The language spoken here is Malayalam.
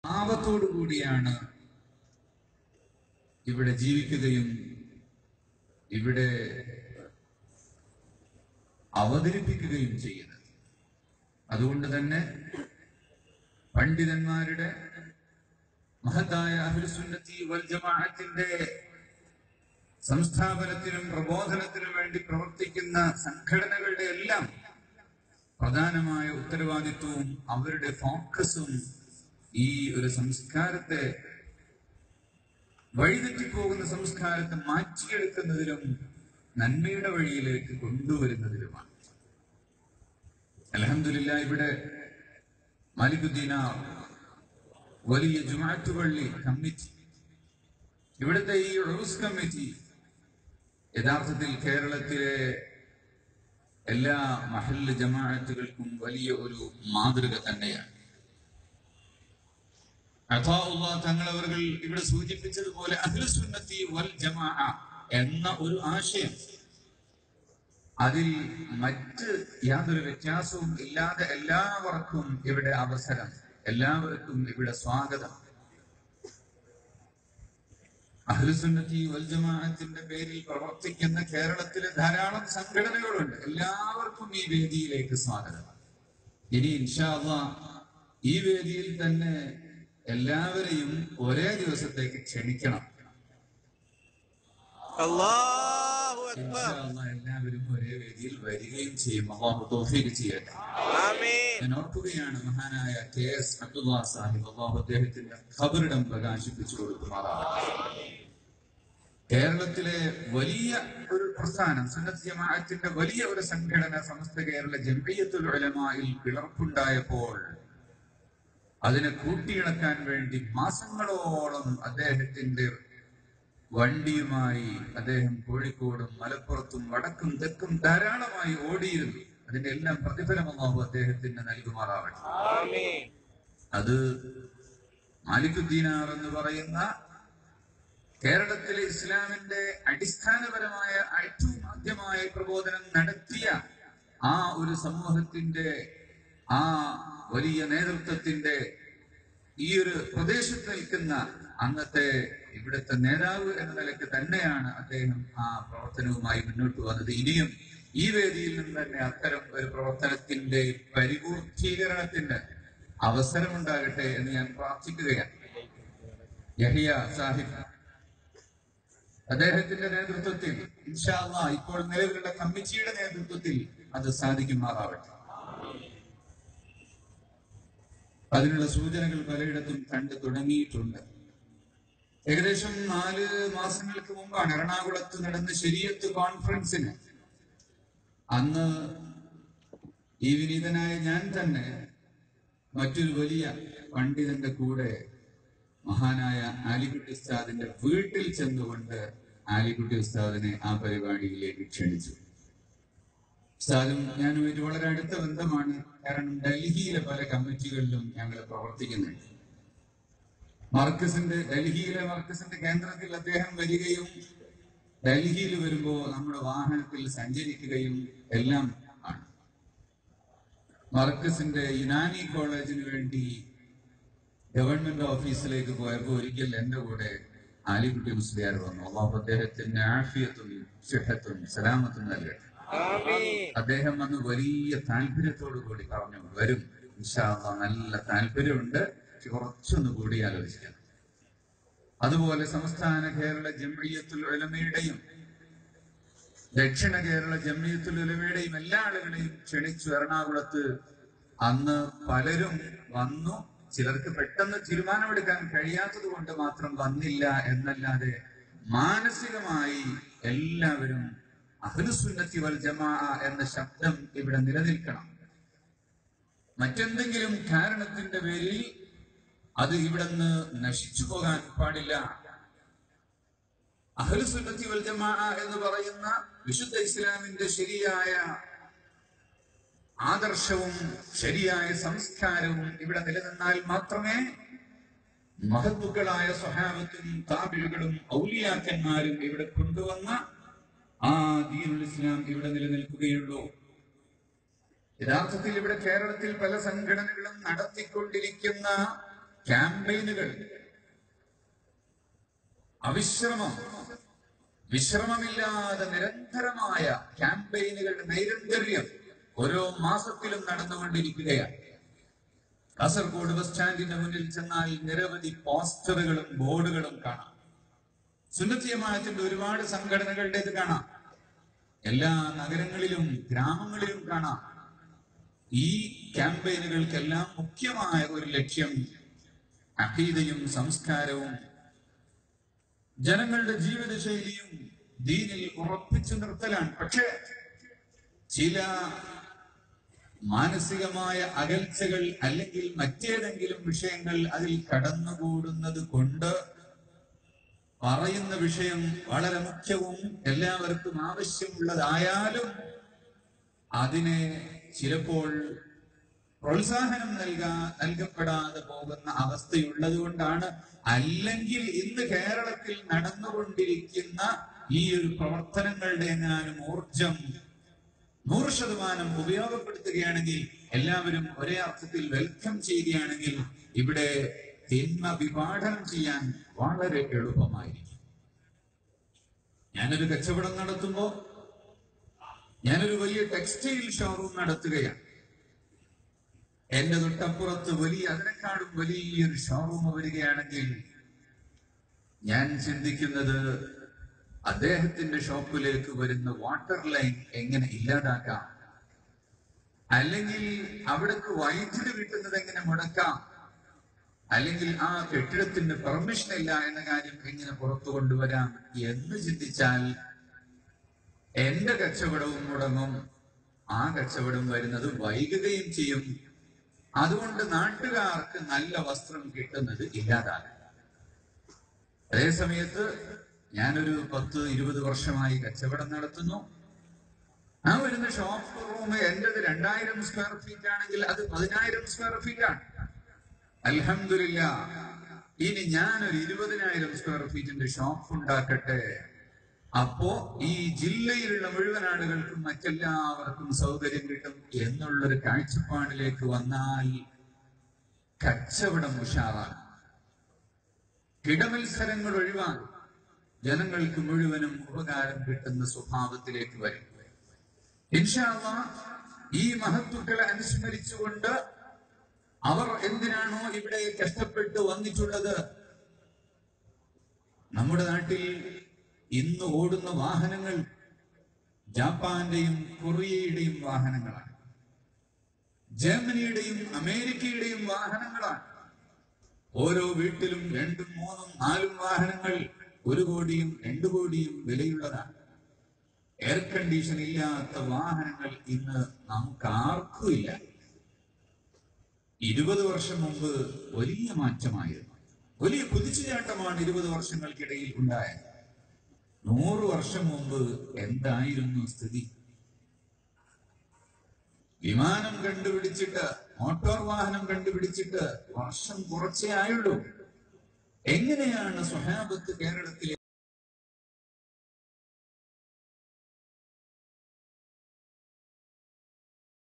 ഭാവത്തോടു കൂടിയാണ് ഇവിടെ ജീവിക്കുകയും ഇവിടെ അവതരിപ്പിക്കുകയും ചെയ്യുന്നത് അതുകൊണ്ട് തന്നെ പണ്ഡിതന്മാരുടെ മഹത്തായ അഹ്ലുസുന്നത്തി വൽ ജമാഅത്തിന്റെ സംസ്ഥാപനത്തിനും പ്രബോധനത്തിനും വേണ്ടി പ്രവർത്തിക്കുന്ന സംഘടനകളുടെ എല്ലാം പ്രധാനമായ ഉത്തരവാദിത്വവും അവരുടെ ഫോക്കസും ഈ ഒരു സംസ്കാരത്തെ വഴിതെറ്റിപ്പോകുന്ന സംസ്കാരത്തെ മാറ്റിയെടുക്കുന്നതിലും നന്മയുടെ വഴിയിലേക്ക് കൊണ്ടുവരുന്നതിലുമാണ് അലഹമില്ല ഇവിടെ മാലിക്കുദ്ദീനാർ വലിയ ജുമാറ്റ് പള്ളി കമ്മിറ്റി ഇവിടുത്തെ ഈ റൂസ് കമ്മിറ്റി യഥാർത്ഥത്തിൽ കേരളത്തിലെ എല്ലാ മഹല്ല് ജമാഅത്തുകൾക്കും വലിയ ഒരു മാതൃക തന്നെയാണ് അഥാഉല്ലാ തങ്ങളവர்கள் ഇവിടെ സൂചിപ്പിച്ചതുപോലെ അഹ്ലുസുന്നത്തി വൽ ജമാഅ എന്ന ഒരു ആശയം അതിൽ മറ്റ് യാതൊരു വ്യത്യാസവും ഇല്ലാതെ എല്ലാവർക്കും ഇവിടെ അവസരം എല്ലാവർക്കും ഇവിടെ സ്വാഗതം അഹ്ലുസുന്നത്തി വൽ ജമാഅത്തിന്റെ പേരിൽ പ്രവർത്തിക്കുന്ന കേരളത്തിലെ ധാരാളം സംഘടനകളുണ്ട് എല്ലാവർക്കും ഈ വേദിയിലേക്ക് സ്വാഗതം ഇനി ഇൻഷാ അള്ളാ ഈ വേദിയിൽ തന്നെ എല്ലാവരെയും ഒരേ ദിവസത്തേക്ക് ക്ഷണിക്കണം അല്ലാഹു ഇൻഷാ അക്ബർ അള്ളാ എല്ലാവരും ഒരേ വേദിയിൽ വരികയും ചെയ്യും അള്ളാഹു തൗഫീഖ് ചെയ്യട്ടെ ആമീൻ ഞാൻ ഓർക്കുകയാണ് മഹാനായ കെ എസ് അബ്ദുള്ള സാഹിബ് അള്ളാഹു അദ്ദേഹത്തിന്റെ ഖബറിടം പ്രകാശിപ്പിച്ചു കൊടുക്കുമാറാവട്ടെ കേരളത്തിലെ വലിയ ഒരു പ്രസ്ഥാനം സുന്നത്ത് ജമാഅത്തിന്റെ വലിയ ഒരു സംഘടന സമസ്ത കേരള ജംഇയ്യത്തുൽ ഉലമായിൽ പിളർപ്പുണ്ടായപ്പോൾ അതിനെ കൂട്ടിയിണക്കാൻ വേണ്ടി മാസങ്ങളോളം അദ്ദേഹത്തിന്റെ വണ്ടിയുമായി അദ്ദേഹം കോഴിക്കോടും മലപ്പുറത്തും വടക്കും തെക്കും ധാരാളമായി ഓടിയിരുന്നു അതിന്റെ എല്ലാം പ്രതിഫലം അള്ളാഹു അദ്ദേഹത്തിന് നൽകുമാറാവട്ടെ ആമീൻ അത് മാലിക്കുദ്ദീനാർ എന്ന് പറയുന്ന കേരളത്തിലെ ഇസ്ലാമിന്റെ അടിസ്ഥാനപരമായ ഏറ്റവും ആദ്യമായ പ്രബോധനം നടത്തിയ ആ ഒരു സമൂഹത്തിന്റെ ആ വലിയ നേതൃത്വത്തിന്റെ ഈ ഒരു പ്രദേശത്ത് നിൽക്കുന്ന അന്നത്തെ ഇവിടുത്തെ നേതാവ് എന്ന നിലയ്ക്ക് തന്നെയാണ് അദ്ദേഹം ആ പ്രവർത്തനവുമായി മുന്നോട്ട് വന്നത് ഇനിയും ഈ വേദിയിൽ നിന്ന് തന്നെ അത്തരം ഒരു പ്രവർത്തനത്തിന്റെ പരിപൂർത്തീകരണത്തിന്റെ അവസരമുണ്ടാകട്ടെ എന്ന് ഞാൻ പ്രാർത്ഥിക്കുകയാണ് യഹിയ സാഹിബ് അദ്ദേഹത്തിന്റെ നേതൃത്വത്തിൽ ഇൻഷാ അള്ളാ ഇപ്പോൾ നിലവിലുള്ള കമ്മിറ്റിയുടെ നേതൃത്വത്തിൽ അത് സാധിക്കുമാറാവട്ടെ അതിനുള്ള സൂചനകൾ പലയിടത്തും കണ്ടു തുടങ്ങിയിട്ടുണ്ട് ഏകദേശം നാല് മാസങ്ങൾക്ക് മുമ്പാണ് എറണാകുളത്ത് നടന്ന ശരിയത്ത് കോൺഫറൻസിന് അന്ന് ഈ വിനീതനായ ഞാൻ തന്നെ മറ്റൊരു വലിയ പണ്ഡിതന്റെ കൂടെ മഹാനായ ആലിക്കുട്ടി ഉസ്താദിന്റെ വീട്ടിൽ ചെന്നുകൊണ്ട് ആലിക്കുട്ടി ഉസ്താദിനെ ആ പരിപാടിയിലേക്ക് ക്ഷണിച്ചു ഉസ്താദും ഞാനുമായിട്ട് വളരെ അടുത്ത ബന്ധമാണ് കാരണം ഡൽഹിയിലെ പല കമ്മിറ്റികളിലും ഞങ്ങൾ പ്രവർത്തിക്കുന്നുണ്ട് മർക്കസിന്റെ ഡൽഹിയിലെ മർക്കസിന്റെ കേന്ദ്രത്തിൽ അദ്ദേഹം വരികയും ഡൽഹിയിൽ വരുമ്പോ നമ്മുടെ വാഹനത്തിൽ സഞ്ചരിക്കുകയും എല്ലാം ആണ് മർക്കസിന്റെ യുനാനി കോളേജിന് വേണ്ടി ഗവൺമെന്റ് ഓഫീസിലേക്ക് പോയപ്പോ ഒരിക്കൽ എന്റെ കൂടെ ആലിക്കുട്ടി മുസ്ലിയാർ വന്നു അള്ളാഹു അദ്ദേഹത്തിന് ആഫിയത്തും സിഹത്തും സലാമത്തും നൽകട്ടെ ആമീൻ അദ്ദേഹം അന്ന് വലിയ താല്പര്യത്തോടു കൂടി പറഞ്ഞു വരും ഇൻഷാ അള്ളാ നല്ല താല്പര്യമുണ്ട് പക്ഷെ കുറച്ചൊന്ന് കൂടി ആലോചിക്കണം അതുപോലെ സംസ്ഥാന കേരള ജംഇയ്യത്തുൽ ഉലമയുടെയും ദക്ഷിണ കേരള ജംഇയ്യത്തുൽ ഉലമയുടെയും എല്ലാ ആളുകളെയും ക്ഷണിച്ചു എറണാകുളത്ത് അന്ന് പലരും വന്നു ചിലർക്ക് പെട്ടെന്ന് തീരുമാനമെടുക്കാൻ കഴിയാത്തത് കൊണ്ട് മാത്രം വന്നില്ല എന്നല്ലാതെ മാനസികമായി എല്ലാവരും അഹ്ലുസുന്നത്തി വൽ ജമാ എന്ന ശബ്ദം ഇവിടെ നിലനിൽക്കണം മറ്റെന്തെങ്കിലും കാരണത്തിന്റെ പേരിൽ അത് ഇവിടുന്ന് നശിച്ചു പോകാൻ പാടില്ല അഹ്ലുസുന്നത്തി വൽ ജമാ എന്ന് പറയുന്ന വിശുദ്ധ ഇസ്ലാമിന്റെ ശരിയായ ആദർശവും ശരിയായ സംസ്കാരവും ഇവിടെ നിലനിന്നാൽ മാത്രമേ മഹത്തുക്കളായ സ്വഹാബത്തും താപിഴുകളും ഔലിയാക്കന്മാരും ഇവിടെ കൊണ്ടുവന്ന ആ ദീനുൽ ഇസ്ലാം ഇവിടെ നിലനിൽക്കുകയുള്ളൂ യഥാർത്ഥത്തിൽ ഇവിടെ കേരളത്തിൽ പല സംഘടനകളും നടത്തിക്കൊണ്ടിരിക്കുന്ന ക്യാമ്പയിനുകൾ അവിശ്രമം വിശ്രമമില്ലാതെ നിരന്തരമായ ക്യാമ്പയിനുകളുടെ നൈരന്തര്യം ഓരോ മാസത്തിലും നടന്നുകൊണ്ടിരിക്കുകയാണ് കാസർഗോഡ് ബസ് സ്റ്റാൻഡിന്റെ മുന്നിൽ ചെന്നാൽ നിരവധി പോസ്റ്ററുകളും ബോർഡുകളും കാണാം സുന്നത്തിയമായത്തിന്റെ ഒരുപാട് സംഘടനകളുടേത് കാണാം എല്ലാ നഗരങ്ങളിലും ഗ്രാമങ്ങളിലും കാണാം ഈ ക്യാമ്പയിനുകൾക്കെല്ലാം മുഖ്യമായ ഒരു ലക്ഷ്യം അഹീതയും സംസ്കാരവും ജനങ്ങളുടെ ജീവിതശൈലിയും ദീനിൽ ഉറപ്പിച്ചു നിർത്തലാണ് പക്ഷേ ചില മാനസികമായ അകൽച്ചകൾ അല്ലെങ്കിൽ മറ്റേതെങ്കിലും വിഷയങ്ങൾ അതിൽ കടന്നുകൂടുന്നത് കൊണ്ട് പറയുന്ന വിഷയം വളരെ മുഖ്യവും എല്ലാവർക്കും ആവശ്യമുള്ളതായാലും അതിനെ ചിലപ്പോൾ പ്രോത്സാഹനം നൽകാ നൽകപ്പെടാതെ പോകുന്ന അവസ്ഥയുള്ളത് കൊണ്ടാണ് അല്ലെങ്കിൽ ഇന്ന് കേരളത്തിൽ നടന്നുകൊണ്ടിരിക്കുന്ന ഈ ഒരു പ്രവർത്തനങ്ങളുടെ എങ്ങാനും ഊർജം നൂറ് ശതമാനം ഉപയോഗപ്പെടുത്തുകയാണെങ്കിൽ എല്ലാവരും ഒരേ അർത്ഥത്തിൽ വെൽക്കം ചെയ്യുകയാണെങ്കിൽ ഇവിടെ തിന്മ വിഭാടനം ചെയ്യാൻ വളരെ എളുപ്പമായിരിക്കും ഞാനൊരു കച്ചവടം നടത്തുമ്പോ ഞാനൊരു വലിയ ടെക്സ്റ്റൈൽ ഷോറൂം നടത്തുകയാണ് എന്റെ തൊട്ടപ്പുറത്ത് വലിയ അതിനെക്കാളും വലിയൊരു ഷോറൂം വരികയാണെങ്കിൽ ഞാൻ ചിന്തിക്കുന്നത് അദ്ദേഹത്തിന്റെ ഷോപ്പിലേക്ക് വരുന്ന വാട്ടർ ലൈൻ എങ്ങനെ ഇല്ലാതാക്കാം അല്ലെങ്കിൽ അവിടേക്ക് വൈദ്യുതി കിട്ടുന്നത് എങ്ങനെ മുടക്കാം അല്ലെങ്കിൽ ആ കെട്ടിടത്തിന് പെർമിഷൻ ഇല്ല എന്ന കാര്യം എങ്ങനെ പുറത്തു കൊണ്ടുവരാം എന്ന് ചിന്തിച്ചാൽ എന്റെ കച്ചവടവും മുടങ്ങും ആ കച്ചവടം വരുന്നത് വൈകുകയും ചെയ്യും അതുകൊണ്ട് നാട്ടുകാർക്ക് നല്ല വസ്ത്രം കിട്ടുന്നത് ഇല്ലാതാകും അതേ സമയത്ത് ഞാനൊരു പത്ത് ഇരുപത് വർഷമായി കച്ചവടം നടത്തുന്നു ആ വരുന്ന ഷോപ്പ് റൂം എന്റേത് രണ്ടായിരം സ്ക്വയർ ഫീറ്റ് ആണെങ്കിൽ അത് പതിനായിരം സ്ക്വയർ ഫീറ്റ് ആണ് അൽഹമില്ല ഇനി ഞാനൊരു ഇരുപതിനായിരം സ്ക്വയർ ഫീറ്റിന്റെ ഷോപ്പ് ഉണ്ടാക്കട്ടെ അപ്പോ ഈ ജില്ലയിലുള്ള മുഴുവൻ ആളുകൾക്കും മറ്റെല്ലാവർക്കും സൗകര്യം കിട്ടും എന്നുള്ളൊരു കാഴ്ചപ്പാടിലേക്ക് വന്നാൽ കച്ചവടം ഉഷാറാണ് കിടമത്സരങ്ങൾ ഒഴിവാകും ജനങ്ങൾക്ക് മുഴുവനും ഉപകാരം കിട്ടുന്ന സ്വഭാവത്തിലേക്ക് വരും ഇൻഷാല്ല ഈ മഹത്വക്കളെ അനുസ്മരിച്ചുകൊണ്ട് അവർ എന്തിനാണോ ഇവിടെ കഷ്ടപ്പെട്ട് വന്നിട്ടുള്ളത് നമ്മുടെ നാട്ടിൽ ഇന്ന് ഓടുന്ന വാഹനങ്ങൾ ജാപ്പാന്റെയും കൊറിയയുടെയും വാഹനങ്ങളാണ് ജർമ്മനിയുടെയും അമേരിക്കയുടെയും വാഹനങ്ങളാണ് ഓരോ വീട്ടിലും രണ്ടും മൂന്നും നാലും വാഹനങ്ങൾ ഒരു കോടിയും രണ്ടു കോടിയും വിലയുള്ളതാണ് എയർ കണ്ടീഷൻ ഇല്ലാത്ത വാഹനങ്ങൾ ഇന്ന് നമുക്ക് ആർക്കും ഇല്ല ഇരുപത് വർഷം മുമ്പ് വലിയ മാറ്റമായിരുന്നു വലിയ കുതിച്ചുചാട്ടമാണ് ഇരുപത് വർഷങ്ങൾക്കിടയിൽ ഉണ്ടായത് നൂറ് വർഷം മുമ്പ് എന്തായിരുന്നു സ്ഥിതി വിമാനം കണ്ടുപിടിച്ചിട്ട് മോട്ടോർ വാഹനം കണ്ടുപിടിച്ചിട്ട് വർഷം കുറച്ചേ ആയുള്ളൂ എങ്ങനെയാണ് സ്വഹാബത്ത് കേരളത്തിൽ